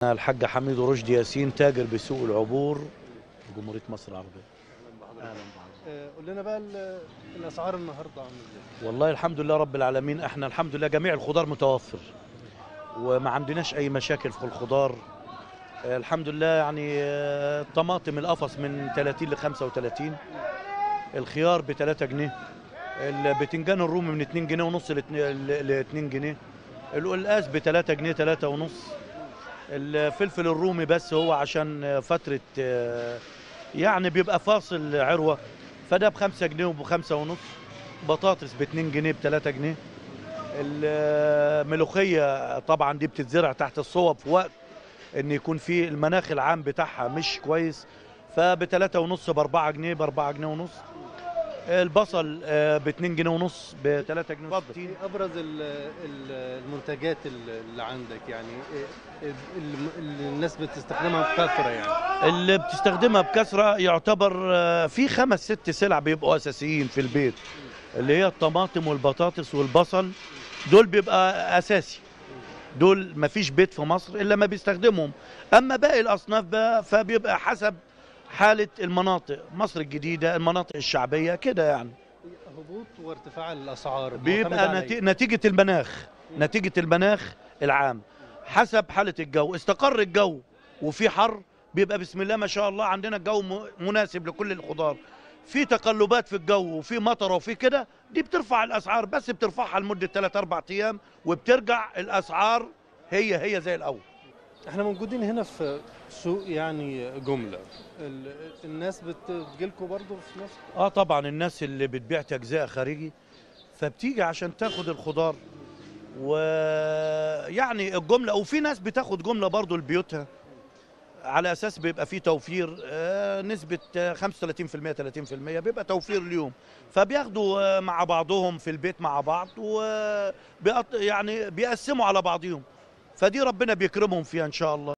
الحاج حميد رشدي ياسين تاجر بسوق العبور جمهورية مصر العربية أهلا بحضرتك. آه، قول لنا بقى ال- الاسعار النهارده عامله ازاي والله الحمد لله رب العالمين احنا الحمد لله جميع الخضار متوفر وما عندناش اي مشاكل في الخضار آه، الحمد لله يعني آه، الطماطم القفص من 30 ل 35 الخيار ب 3 جنيه البتنجان الرومي من 2 جنيه ونص ل 2 جنيه القلقاس ب 3 جنيه 3 ونص الفلفل الرومي بس هو عشان آه، فترة آه، يعني بيبقى فاصل عروة فده ب 5 جنيه وب 5 ونص بطاطس ب 2 جنيه ب 3 جنيه الملوخيه طبعا دي بتتزرع تحت الصوب في وقت ان يكون في المناخ العام بتاعها مش كويس فب 3 ونص ب 4 جنيه ب 4 جنيه ونص البصل ب 2 جنيه ونص ب 3 جنيه ونص ايه ابرز ال- ال- المنتجات ال- اللي عندك يعني إيه ال- اللي الناس بتستخدمها بكثره يعني اللي بتستخدمها بكثره يعتبر آه، في خمس ست سلع بيبقوا اساسيين في البيت اللي هي الطماطم والبطاطس والبصل دول بيبقى اساسي دول مفيش بيت في مصر الا ما بيستخدمهم اما باقي الاصناف بقى فبيبقى حسب حاله المناطق مصر الجديده المناطق الشعبيه كده يعني هبوط وارتفاع الاسعار معتمد بيبقى على نتي... إيه؟ نتيجه المناخ نتيجه المناخ العام حسب حاله الجو استقر الجو وفي حر بيبقى بسم الله ما شاء الله عندنا الجو م- مناسب لكل الخضار في تقلبات في الجو وفي مطر وفي كده دي بترفع الاسعار بس بترفعها لمده 3 4 ايام وبترجع الاسعار هي هي زي الاول احنا موجودين هنا في سوق يعني جمله ال- الناس بتجيلكوا برضو في نفس اه طبعا الناس اللي بتبيع تجزئه خارجي فبتيجي عشان تاخد الخضار ويعني الجمله وفي ناس بتاخد جمله برضو لبيوتها على اساس بيبقى فيه توفير آه، نسبه آه، 35% 30% بيبقى توفير اليوم فبياخدوا آه، مع بعضهم في البيت مع بعض و يعني بيقسموا على بعضهم فدي ربنا بيكرمهم فيها ان شاء الله